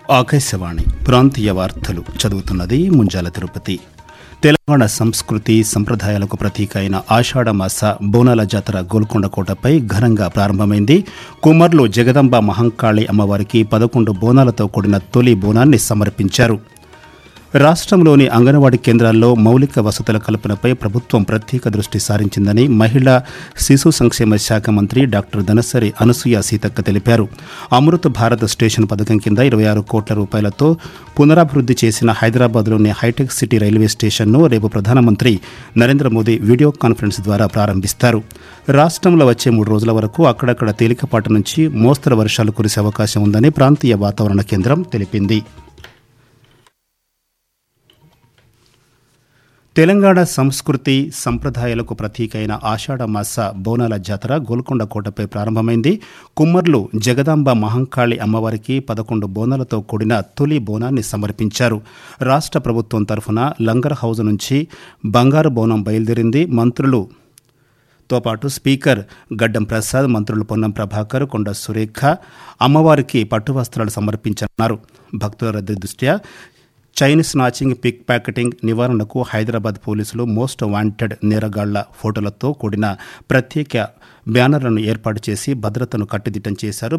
ఆకాశవాణి ప్రాంతీయ వార్తలు చదువుతున్నది ముంజాల తిరుపతి తెలంగాణ సంస్కృతి సంప్రదాయాలకు ప్రతీక అయిన ఆషాఢమాస బోనాల జాతర గోల్కొండ కోటపై ఘనంగా ప్రారంభమైంది కుమార్లు జగదంబ మహంకాళి అమ్మవారికి పదకొండు బోనాలతో కూడిన తొలి బోనాన్ని సమర్పించారు రాష్ట్రంలోని అంగన్వాడీ కేంద్రాల్లో మౌలిక వసతుల కల్పనపై ప్రభుత్వం ప్రత్యేక దృష్టి సారించిందని మహిళా శిశు సంక్షేమ శాఖ మంత్రి డాక్టర్ దనసరి అనసూయ సీతక్క తెలిపారు అమృత్ భారత్ స్టేషన్ పథకం కింద ఇరవై ఆరు కోట్ల రూపాయలతో పునరాభివృద్ధి చేసిన హైదరాబాద్లోని హైటెక్ సిటీ రైల్వే స్టేషన్ను రేపు ప్రధానమంత్రి నరేంద్ర మోదీ వీడియో కాన్ఫరెన్స్ ద్వారా ప్రారంభిస్తారు రాష్ట్రంలో వచ్చే మూడు రోజుల వరకు అక్కడక్కడ తేలికపాటి నుంచి మోస్తరు వర్షాలు కురిసే అవకాశం ఉందని ప్రాంతీయ వాతావరణ కేంద్రం తెలిపింది తెలంగాణ సంస్కృతి సంప్రదాయాలకు ప్రతీక అయిన ఆషాఢమాస బోనాల జాతర గోల్కొండ కోటపై ప్రారంభమైంది కుమ్మర్లు జగదాంబ మహంకాళి అమ్మవారికి పదకొండు బోనాలతో కూడిన తొలి బోనాన్ని సమర్పించారు రాష్ట్ర ప్రభుత్వం తరఫున లంగర్ హౌజ్ నుంచి బంగారు బోనం బయలుదేరింది మంత్రులు తో పాటు స్పీకర్ గడ్డం ప్రసాద్ మంత్రులు పొన్నం ప్రభాకర్ కొండ సురేఖ అమ్మవారికి పట్టు వస్త్రాలు సమర్పించనున్నారు భక్తుల రద్దీ దృష్ట్యా చైన్ స్నాచింగ్ పిక్ ప్యాకెటింగ్ నివారణకు హైదరాబాద్ పోలీసులు మోస్ట్ వాంటెడ్ నేరగాళ్ల ఫోటోలతో కూడిన ప్రత్యేక బ్యానర్లను ఏర్పాటు చేసి భద్రతను కట్టుదిట్టం చేశారు